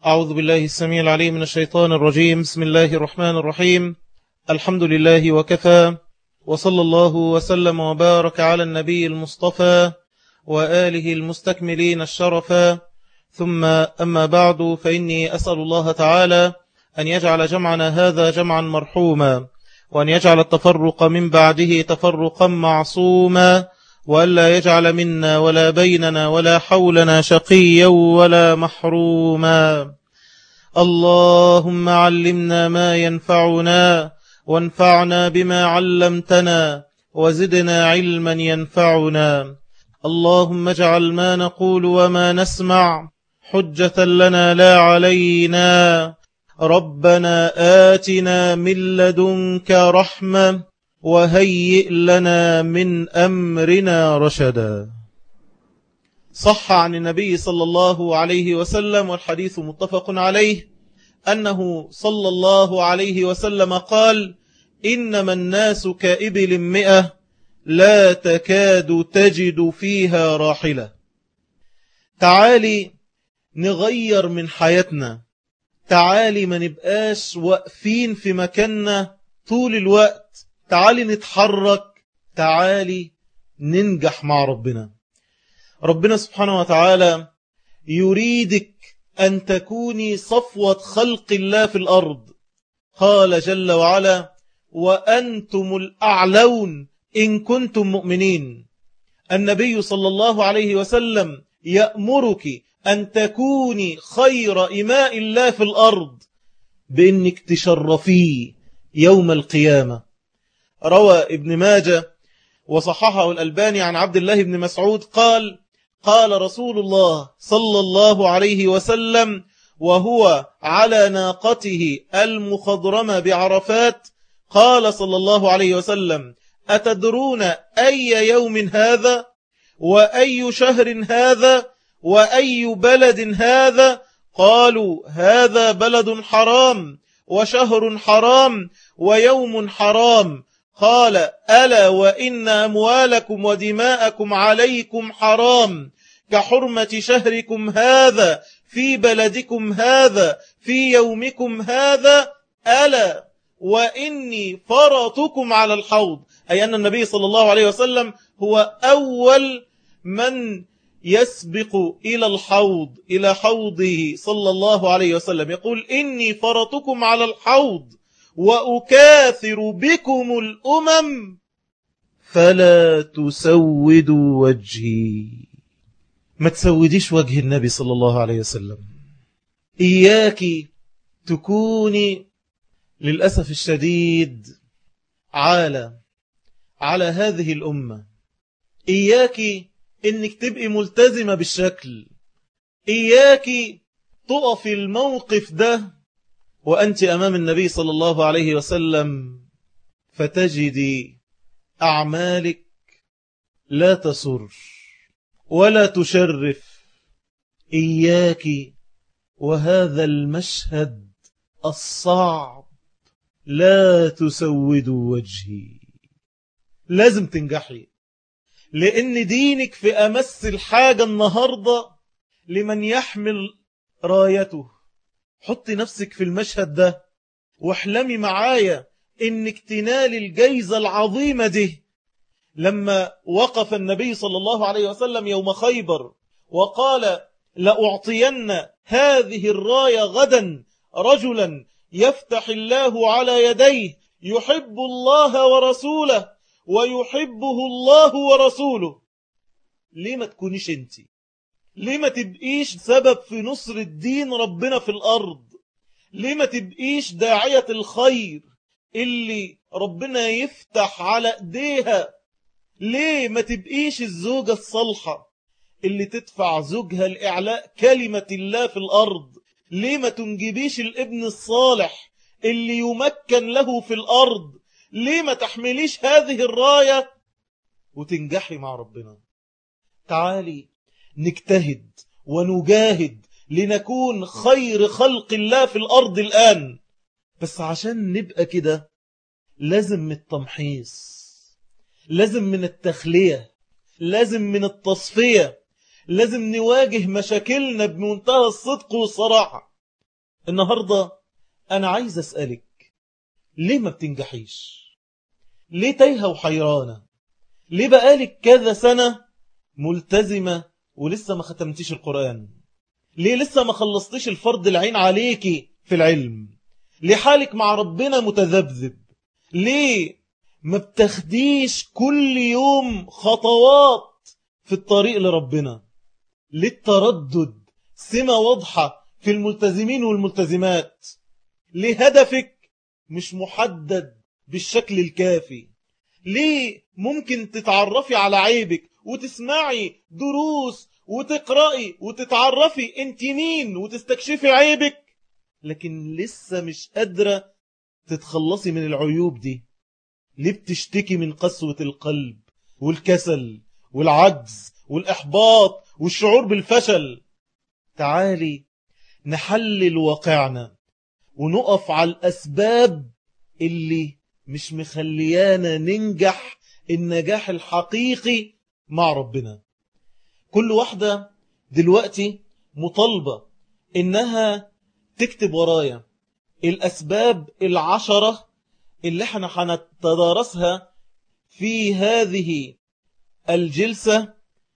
أعوذ بالله السميع العليم من الشيطان الرجيم بسم الله الرحمن الرحيم الحمد لله وكفى وصلى الله وسلم وبارك على النبي المصطفى وآله المستكملين الشرفا ثم أما بعد فإني أسأل الله تعالى أن يجعل جمعنا هذا جمعا مرحوما وأن يجعل التفرق من بعده تفرقا معصوما وألا يجعل منا ولا بيننا ولا حولنا شقيا ولا محروما اللهم علمنا ما ينفعنا وانفعنا بما علمتنا وزدنا علما ينفعنا اللهم اجعل ما نقول وما نسمع حجة لنا لا علينا ربنا آتنا من لدنك رحمة وهيئ لنا من أمرنا رشدا صح عن النبي صلى الله عليه وسلم والحديث متفق عليه أنه صلى الله عليه وسلم قال إنما الناس كإبل مئة لا تكاد تجد فيها راحلة تعالي نغير من حياتنا تعالي ما نبقاش واقفين في مكاننا طول الوقت تعالي نتحرك تعالي ننجح مع ربنا ربنا سبحانه وتعالى يريدك أن تكوني صفوة خلق الله في الأرض قال جل وعلا وأنتم الأعلون إن كنتم مؤمنين النبي صلى الله عليه وسلم يأمرك أن تكوني خير إماء الله في الأرض بأنك تشرفيه يوم القيامة روى ابن ماجة وصححه الألباني عن عبد الله بن مسعود قال قال رسول الله صلى الله عليه وسلم وهو على ناقته المخضرمة بعرفات قال صلى الله عليه وسلم أتدرون أي يوم هذا وأي شهر هذا وأي بلد هذا قالوا هذا بلد حرام وشهر حرام ويوم حرام قال ألا وإن أموالكم ودماءكم عليكم حرام كحرمة شهركم هذا في بلدكم هذا في يومكم هذا ألا وإني فرطكم على الحوض أي أن النبي صلى الله عليه وسلم هو أول من يسبق إلى الحوض إلى حوضه صلى الله عليه وسلم يقول إني فرطكم على الحوض وأكاثر بكم الأمم فلا تسودوا وجهي ما تسوديش وجه النبي صلى الله عليه وسلم إياك تكوني للأسف الشديد على على هذه الأمة إياك إنك تبقي ملتزمة بالشكل إياك تقف الموقف ده وأنت أمام النبي صلى الله عليه وسلم فتجدي أعمالك لا تسر ولا تشرف إياك وهذا المشهد الصعب لا تسود وجهي لازم تنجحي لأن دينك في أمس الحاجة النهاردة لمن يحمل رايته حطي نفسك في المشهد ده واحلمي معايا انك تنالي الجيزة العظيمة دي لما وقف النبي صلى الله عليه وسلم يوم خيبر وقال لأعطين هذه الراية غدا رجلا يفتح الله على يديه يحب الله ورسوله ويحبه الله ورسوله ليه ما تكونيش انتي ليه ما تبقيش سبب في نصر الدين ربنا في الأرض ليه ما تبقيش داعية الخير اللي ربنا يفتح على ايديها ليه ما تبقيش الزوجة الصالحة اللي تدفع زوجها لإعلاء كلمة الله في الأرض ليه ما تنجبيش الابن الصالح اللي يمكن له في الأرض ليه ما تحمليش هذه الراية وتنجحي مع ربنا تعالي نجتهد ونجاهد لنكون خير خلق الله في الأرض الآن بس عشان نبقى كده لازم من التمحيص لازم من التخلية لازم من التصفية لازم نواجه مشاكلنا بمنتهى الصدق والصراحة النهاردة أنا عايز أسألك ليه ما بتنجحيش ليه تايهة وحيرانة ليه بقالك كذا سنة ملتزمة ولسه ما ختمتيش القرآن ليه لسه ما خلصتيش الفرض العين عليكي في العلم ليه حالك مع ربنا متذبذب ليه ما بتاخديش كل يوم خطوات في الطريق لربنا ليه التردد سمة واضحة في الملتزمين والملتزمات ليه هدفك مش محدد بالشكل الكافي ليه ممكن تتعرفي على عيبك وتسمعي دروس وتقرأي وتتعرفي انت مين وتستكشفي عيبك لكن لسه مش قادرة تتخلصي من العيوب دي ليه بتشتكي من قسوة القلب والكسل والعجز والإحباط والشعور بالفشل تعالي نحلل واقعنا ونقف على الأسباب اللي مش مخليانا ننجح النجاح الحقيقي مع ربنا كل واحدة دلوقتي مطالبة إنها تكتب ورايا الأسباب العشرة اللي احنا هنتدارسها في هذه الجلسة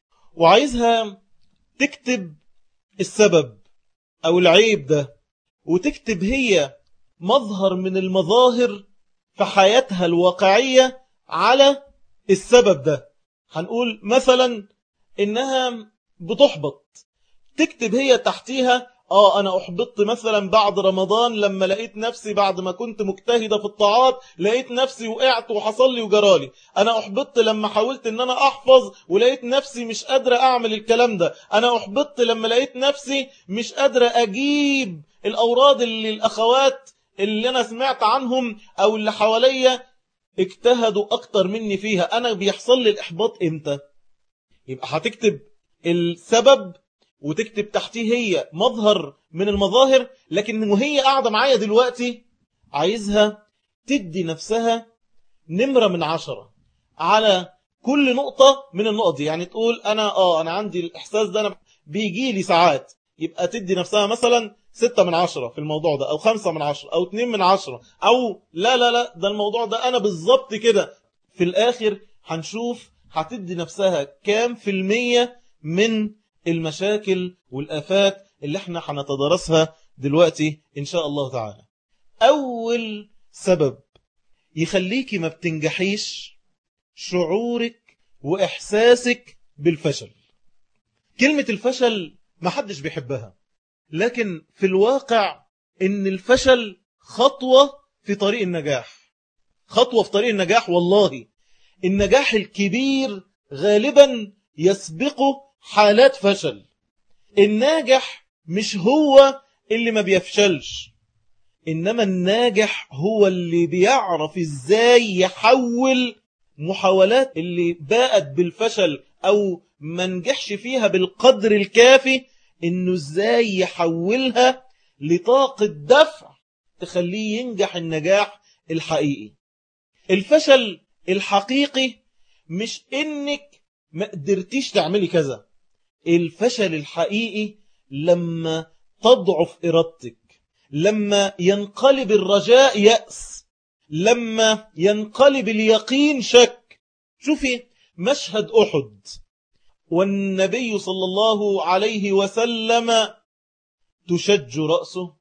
وعايزها تكتب السبب أو العيب ده وتكتب هي مظهر من المظاهر في حياتها الواقعية على السبب ده هنقول مثلا إنها بتحبط تكتب هي تحتيها اه انا احبطت مثلا بعد رمضان لما لقيت نفسي بعد ما كنت مجتهدة في الطاعات لقيت نفسي وقعت وحصل لي وجرالي انا احبطت لما حاولت ان انا احفظ ولقيت نفسي مش قادرة اعمل الكلام ده انا احبطت لما لقيت نفسي مش قادرة اجيب الاوراد اللي الاخوات اللي انا سمعت عنهم او اللي حواليا اجتهدوا اكتر مني فيها انا بيحصل لي الاحباط امتى يبقى هتكتب السبب وتكتب تحتيه هي مظهر من المظاهر لكن وهي قاعدة معايا دلوقتي عايزها تدي نفسها نمرة من عشرة على كل نقطة من النقط دي يعني تقول أنا آه أنا عندي الإحساس ده أنا بيجي لي ساعات يبقى تدي نفسها مثلا ستة من عشرة في الموضوع ده أو خمسة من عشرة أو اتنين من عشرة أو لا لا لا ده الموضوع ده أنا بالظبط كده في الآخر هنشوف هتدي نفسها كام في المية من المشاكل والآفات اللي احنا هنتدرسها دلوقتي إن شاء الله تعالى أول سبب يخليكي ما بتنجحيش شعورك وإحساسك بالفشل كلمة الفشل ما حدش بيحبها لكن في الواقع إن الفشل خطوة في طريق النجاح خطوة في طريق النجاح والله النجاح الكبير غالبا يسبقه حالات فشل الناجح مش هو اللي ما بيفشلش إنما الناجح هو اللي بيعرف إزاي يحول محاولات اللي باءت بالفشل أو ما نجحش فيها بالقدر الكافي إنه إزاي يحولها لطاقة دفع تخليه ينجح النجاح الحقيقي الفشل الحقيقي مش إنك ما قدرتيش تعملي كذا الفشل الحقيقي لما تضعف إرادتك لما ينقلب الرجاء يأس لما ينقلب اليقين شك شوفي مشهد أحد والنبي صلى الله عليه وسلم تشج رأسه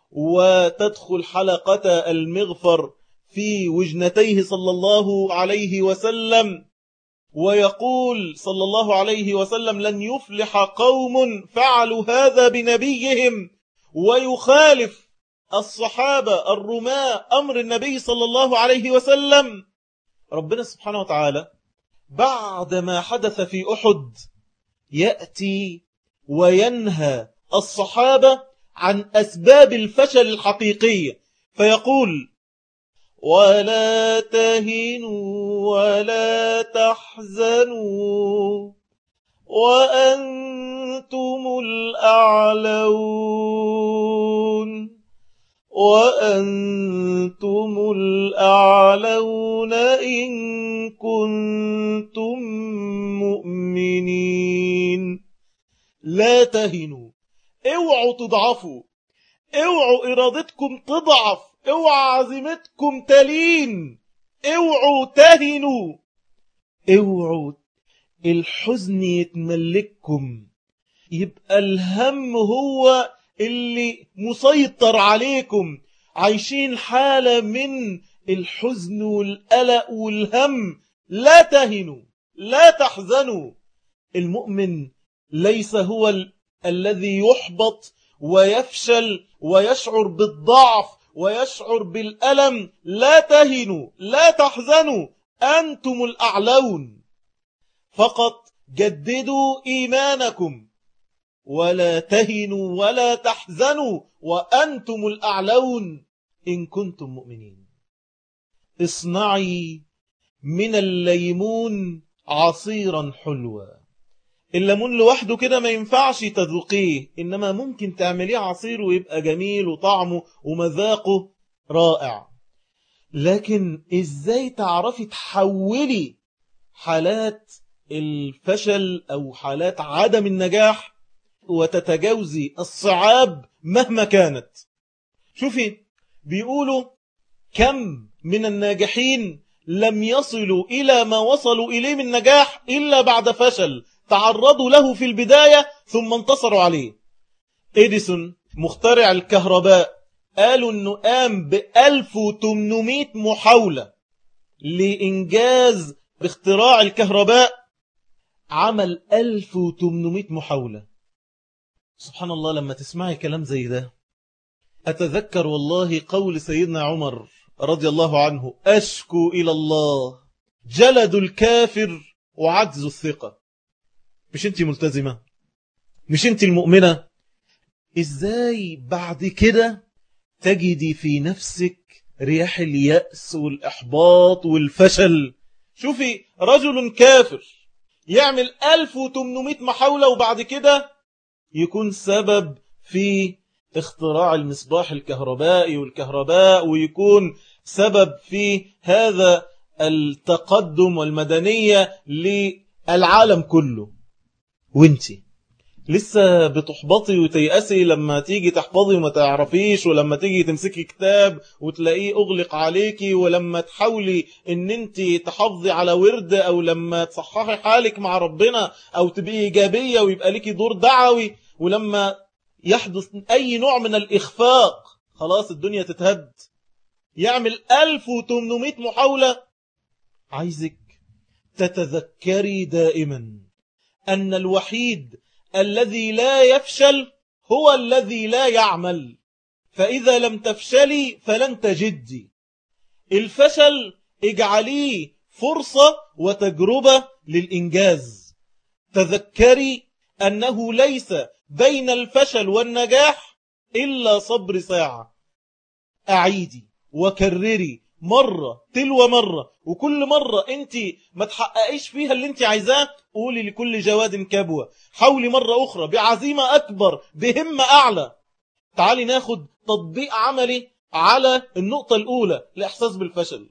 وتدخل حلقة المغفر في وجنتيه صلى الله عليه وسلم ويقول صلى الله عليه وسلم لن يفلح قوم فعلوا هذا بنبيهم ويخالف الصحابة الرماة أمر النبي صلى الله عليه وسلم ربنا سبحانه وتعالى بعد ما حدث في أحد يأتي وينهى الصحابة عن أسباب الفشل الحقيقية فيقول ولا تهنوا ولا تحزنوا وأنتم الأعلون وأنتم الأعلون إن كنتم مؤمنين لا تهنوا اوعوا تضعفوا اوعوا ارادتكم تضعف اوعوا عزيمتكم تلين اوعوا تهنوا اوعوا الحزن يتملككم يبقى الهم هو اللي مسيطر عليكم عايشين حالة من الحزن والقلق والهم لا تهنوا لا تحزنوا المؤمن ليس هو ال الذي يحبط ويفشل ويشعر بالضعف ويشعر بالألم لا تهنوا لا تحزنوا أنتم الأعلون فقط جددوا إيمانكم ولا تهنوا ولا تحزنوا وأنتم الأعلون إن كنتم مؤمنين اصنعي من الليمون عصيرا حلوا الليمون لوحده كده ما ينفعش تذوقيه إنما ممكن تعمليه عصير ويبقى جميل وطعمه ومذاقه رائع لكن إزاي تعرفي تحولي حالات الفشل أو حالات عدم النجاح وتتجاوزي الصعاب مهما كانت شوفي بيقولوا كم من الناجحين لم يصلوا إلى ما وصلوا إليه من نجاح إلا بعد فشل تعرضوا له في البداية ثم انتصروا عليه إديسون مخترع الكهرباء قالوا أنه قام ب 1800 محاولة لإنجاز باختراع الكهرباء عمل 1800 محاولة سبحان الله لما تسمعي كلام زي ده أتذكر والله قول سيدنا عمر رضي الله عنه أشكو إلى الله جلد الكافر وعجز الثقة مش انت ملتزمة مش انت المؤمنة ازاي بعد كده تجدي في نفسك رياح اليأس والإحباط والفشل شوفي رجل كافر يعمل 1800 محاولة وبعد كده يكون سبب في اختراع المصباح الكهربائي والكهرباء ويكون سبب في هذا التقدم والمدنية للعالم كله وانتي لسه بتحبطي وتيأسي لما تيجي تحفظي وما تعرفيش ولما تيجي تمسكي كتاب وتلاقيه أغلق عليكي ولما تحاولي ان انت تحافظي على ورد او لما تصححي حالك مع ربنا او تبقي إيجابية ويبقى ليكي دور دعوي ولما يحدث أي نوع من الإخفاق خلاص الدنيا تتهد يعمل 1800 محاولة عايزك تتذكري دائما أن الوحيد الذي لا يفشل هو الذي لا يعمل فإذا لم تفشلي فلن تجدي الفشل اجعليه فرصة وتجربة للإنجاز تذكري أنه ليس بين الفشل والنجاح إلا صبر ساعة أعيدي وكرري مرة تلو مرة وكل مرة انت ما تحققيش فيها اللي انت عايزاه قولي لكل جواد كبوة حاولي مرة أخرى بعزيمة أكبر بهمة أعلى تعالي ناخد تطبيق عملي على النقطة الأولى الإحساس بالفشل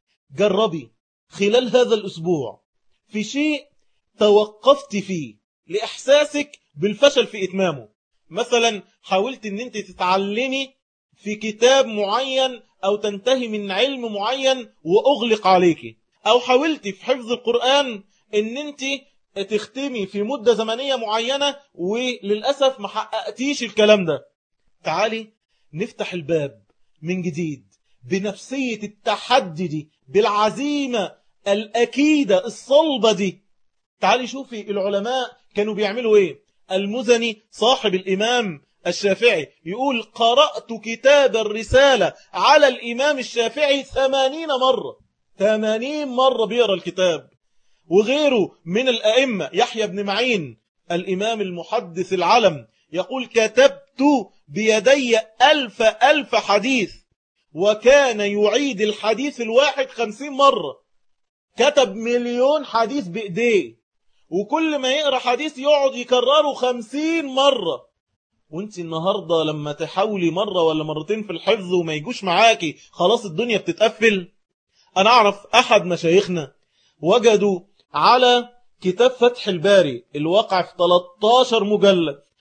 جربي خلال هذا الأسبوع في شيء توقفت فيه لإحساسك بالفشل في إتمامه مثلا حاولت ان انت تتعلمي في كتاب معين او تنتهي من علم معين واغلق عليك او حاولت في حفظ القرآن ان انت تختمي في مدة زمنية معينة وللأسف ما حققتيش الكلام ده تعالي نفتح الباب من جديد بنفسية التحدي دي بالعزيمة الأكيدة الصلبة دي تعالي شوفي العلماء كانوا بيعملوا ايه المزني صاحب الإمام الشافعي يقول قرأت كتاب الرسالة على الإمام الشافعي ثمانين مرة ثمانين مرة بيقرأ الكتاب وغيره من الأئمة يحيى بن معين الإمام المحدث العلم يقول كتبت بيدي ألف ألف حديث وكان يعيد الحديث الواحد خمسين مرة كتب مليون حديث بإيديه وكل ما يقرأ حديث يقعد يكرره خمسين مرة وانت النهاردة لما تحاولي مرة ولا مرتين في الحفظ وما يجوش معاكي خلاص الدنيا بتتقفل انا اعرف احد مشايخنا وجدوا على كتاب فتح الباري الواقع في 13 مجلد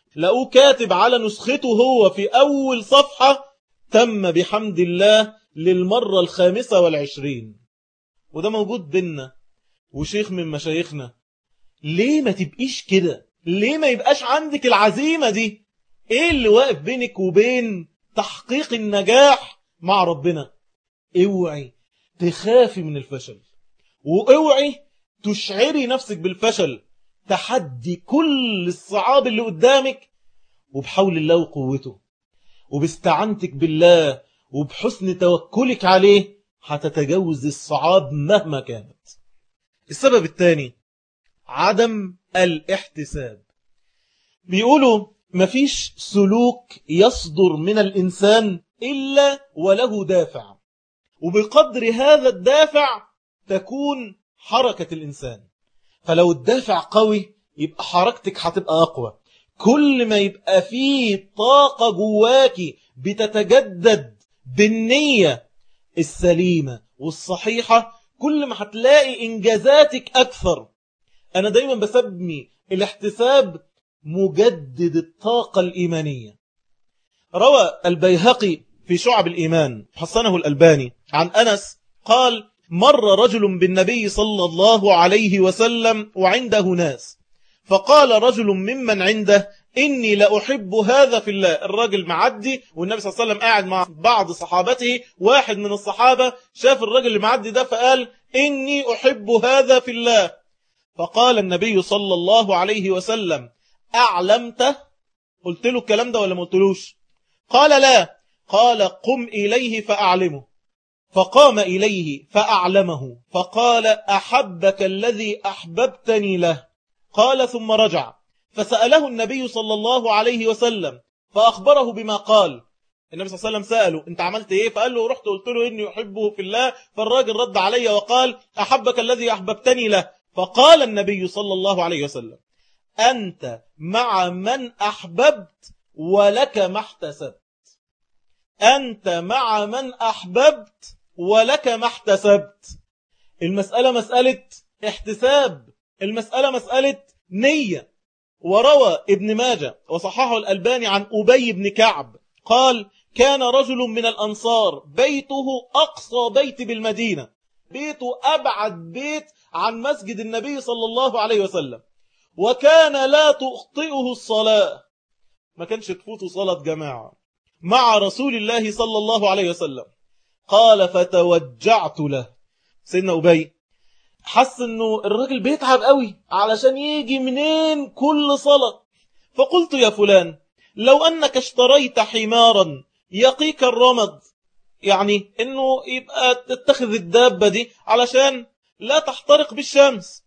لقوه كاتب على نسخته هو في أول صفحة تم بحمد الله للمرة الخامسة والعشرين وده موجود بينا وشيخ من مشايخنا ليه ما تبقيش كده ليه ما يبقاش عندك العزيمة دي ايه اللي واقف بينك وبين تحقيق النجاح مع ربنا اوعي تخافي من الفشل واوعي تشعري نفسك بالفشل تحدي كل الصعاب اللي قدامك وبحول الله وقوته وباستعنتك بالله وبحسن توكلك عليه هتتجاوز الصعاب مهما كانت السبب الثاني عدم الاحتساب بيقولوا مفيش سلوك يصدر من الإنسان إلا وله دافع وبقدر هذا الدافع تكون حركة الإنسان فلو الدافع قوي يبقى حركتك هتبقى أقوى كل ما يبقى فيه طاقة جواكي بتتجدد بالنية السليمة والصحيحة كل ما هتلاقي إنجازاتك أكثر أنا دايما بسمي الاحتساب مجدد الطاقة الإيمانية روى البيهقي في شعب الإيمان حسنه الألباني عن أنس قال مر رجل بالنبي صلى الله عليه وسلم وعنده ناس فقال رجل ممن عنده إني لأحب هذا في الله الراجل معدي والنبي صلى الله عليه وسلم قاعد مع بعض صحابته واحد من الصحابة شاف الراجل اللي معدي ده فقال إني أحب هذا في الله فقال النبي صلى الله عليه وسلم أعلمته قلت له الكلام ده ولا ما قلتلوش قال لا قال قم إليه فأعلمه فقام إليه فأعلمه فقال أحبك الذي أحببتني له قال ثم رجع فسأله النبي صلى الله عليه وسلم فأخبره بما قال النبي صلى الله عليه وسلم سأله انت عملت ايه فقال له رحت قلت له اني احبه في الله فالراجل رد علي وقال احبك الذي احببتني له فقال النبي صلى الله عليه وسلم أنت مع من أحببت ولك ما احتسبت أنت مع من أحببت ولك ما احتسبت المسألة مسألة احتساب المسألة مسألة نية وروى ابن ماجه وصححه الألباني عن أبي بن كعب قال كان رجل من الأنصار بيته أقصى بيت بالمدينة بيته أبعد بيت عن مسجد النبي صلى الله عليه وسلم وكان لا تخطئه الصلاة ما كانش تفوته صلاة جماعة مع رسول الله صلى الله عليه وسلم قال فتوجعت له سيدنا أبي حس انه الراجل بيتعب قوي علشان يجي منين كل صلاة فقلت يا فلان لو أنك اشتريت حمارا يقيك الرمد يعني انه يبقى تتخذ الدابة دي علشان لا تحترق بالشمس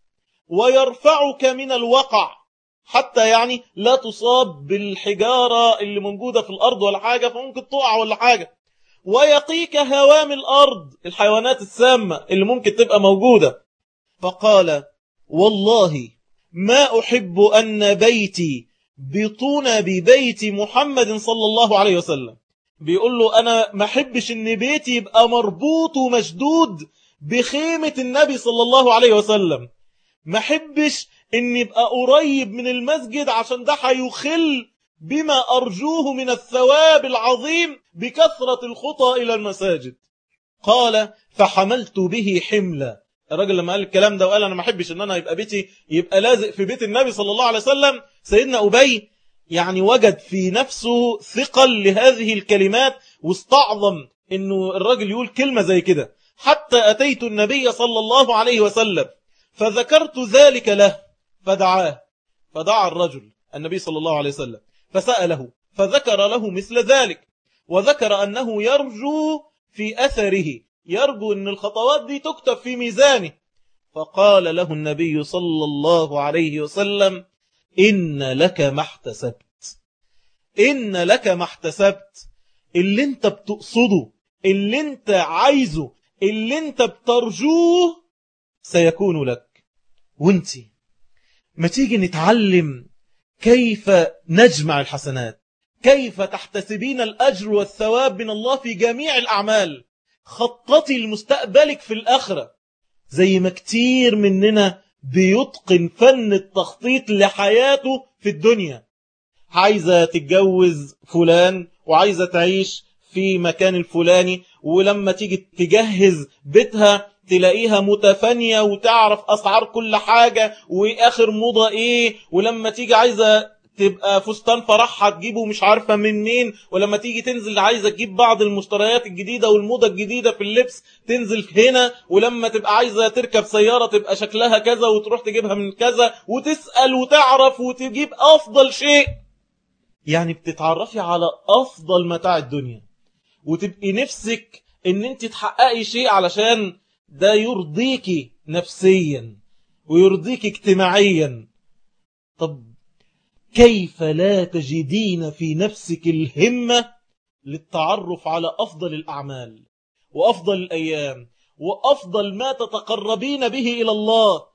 ويرفعك من الوقع حتى يعني لا تصاب بالحجارة اللي موجودة في الأرض ولا حاجة فممكن تقع ولا حاجة ويقيك هوام الأرض الحيوانات السامة اللي ممكن تبقى موجودة فقال والله ما أحب أن بيتي بطون ببيت محمد صلى الله عليه وسلم بيقول له أنا ما أحبش أن بيتي يبقى مربوط ومشدود بخيمة النبي صلى الله عليه وسلم ما أحبش أن يبقى قريب من المسجد عشان ده هيخل بما أرجوه من الثواب العظيم بكثرة الخطى إلى المساجد قال فحملت به حملا الراجل لما قال الكلام ده وقال أنا ما أحبش أن أنا يبقى بيتي يبقى لازق في بيت النبي صلى الله عليه وسلم سيدنا أبي يعني وجد في نفسه ثقل لهذه الكلمات واستعظم أنه الراجل يقول كلمة زي كده حتى أتيت النبي صلى الله عليه وسلم فذكرت ذلك له فدعاه فدعا الرجل النبي صلى الله عليه وسلم فسأله فذكر له مثل ذلك وذكر أنه يرجو في أثره يرجو أن الخطوات دي تكتب في ميزانه فقال له النبي صلى الله عليه وسلم إن لك ما احتسبت إن لك ما احتسبت اللي انت بتقصده اللي انت عايزه اللي انت بترجوه سيكون لك وانتي ما تيجي نتعلم كيف نجمع الحسنات كيف تحتسبين الأجر والثواب من الله في جميع الأعمال خططي لمستقبلك في الآخرة زي ما كتير مننا بيتقن فن التخطيط لحياته في الدنيا عايزة تتجوز فلان وعايزة تعيش في مكان الفلاني ولما تيجي تجهز بيتها تلاقيها متفانية وتعرف أسعار كل حاجة وآخر موضة إيه ولما تيجي عايزة تبقى فستان فرحها تجيبه مش عارفة من مين ولما تيجي تنزل عايزة تجيب بعض المشتريات الجديدة والموضة الجديدة في اللبس تنزل هنا ولما تبقى عايزة تركب سيارة تبقى شكلها كذا وتروح تجيبها من كذا وتسأل وتعرف وتجيب أفضل شيء يعني بتتعرفي على أفضل متاع الدنيا وتبقي نفسك ان انت تحققي شيء علشان ده يرضيكي نفسيا ويرضيكي اجتماعيا طب كيف لا تجدين في نفسك الهمة للتعرف على أفضل الأعمال وأفضل الأيام وأفضل ما تتقربين به إلى الله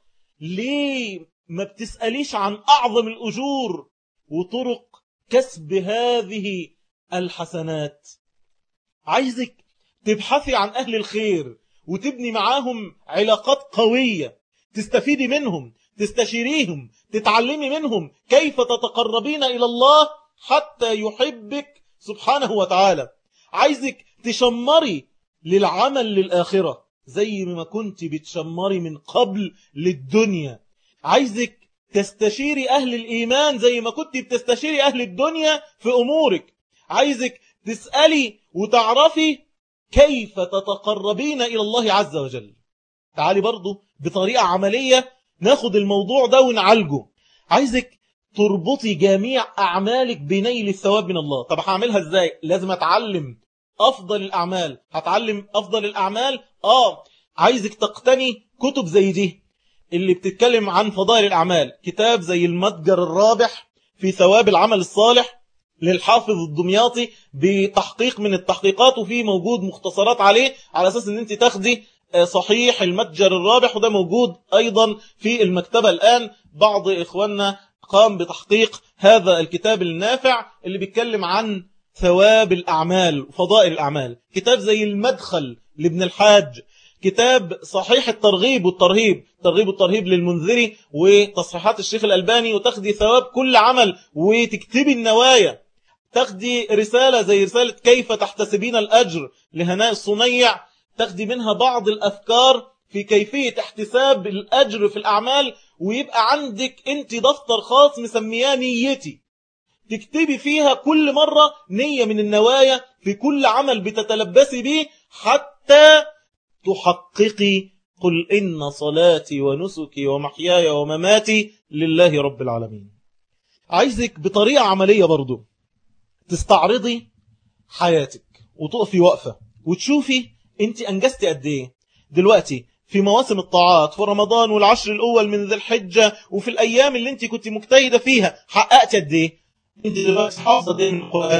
ليه ما بتسأليش عن أعظم الأجور وطرق كسب هذه الحسنات عايزك تبحثي عن أهل الخير وتبني معاهم علاقات قوية تستفيدي منهم تستشيريهم تتعلمي منهم كيف تتقربين إلى الله حتى يحبك سبحانه وتعالى عايزك تشمري للعمل للآخرة زي ما كنت بتشمري من قبل للدنيا عايزك تستشيري أهل الإيمان زي ما كنت بتستشيري أهل الدنيا في أمورك عايزك تسألي وتعرفي كيف تتقربين إلى الله عز وجل تعالي برضو بطريقة عملية ناخد الموضوع ده ونعالجه عايزك تربطي جميع أعمالك بنيل الثواب من الله طب هعملها ازاي لازم اتعلم أفضل الأعمال هتعلم أفضل الأعمال آه عايزك تقتني كتب زي دي اللي بتتكلم عن فضائل الأعمال كتاب زي المتجر الرابح في ثواب العمل الصالح للحافظ الدمياطي بتحقيق من التحقيقات وفيه موجود مختصرات عليه على أساس أن أنت تاخدي صحيح المتجر الرابح وده موجود أيضا في المكتبة الآن بعض إخواننا قام بتحقيق هذا الكتاب النافع اللي بيتكلم عن ثواب الأعمال وفضائل الأعمال كتاب زي المدخل لابن الحاج كتاب صحيح الترغيب والترهيب ترغيب والترهيب للمنذري وتصحيحات الشيخ الألباني وتاخدي ثواب كل عمل وتكتبي النوايا تاخدي رسالة زي رسالة كيف تحتسبين الأجر لهناء الصنيع تاخدي منها بعض الأفكار في كيفية احتساب الأجر في الأعمال ويبقى عندك انت دفتر خاص مسمياه نيتي تكتبي فيها كل مرة نية من النوايا في كل عمل بتتلبسي به حتى تحققي قل إن صلاتي ونسكي ومحياي ومماتي لله رب العالمين عايزك بطريقة عملية برضو تستعرضي حياتك وتقفي وقفة وتشوفي انت انجزتي قد ايه دلوقتي في مواسم الطاعات في رمضان والعشر الاول من ذي الحجة وفي الايام اللي انت كنت مجتهدة فيها حققت قد ايه انت دلوقتي حافظة دين القرآن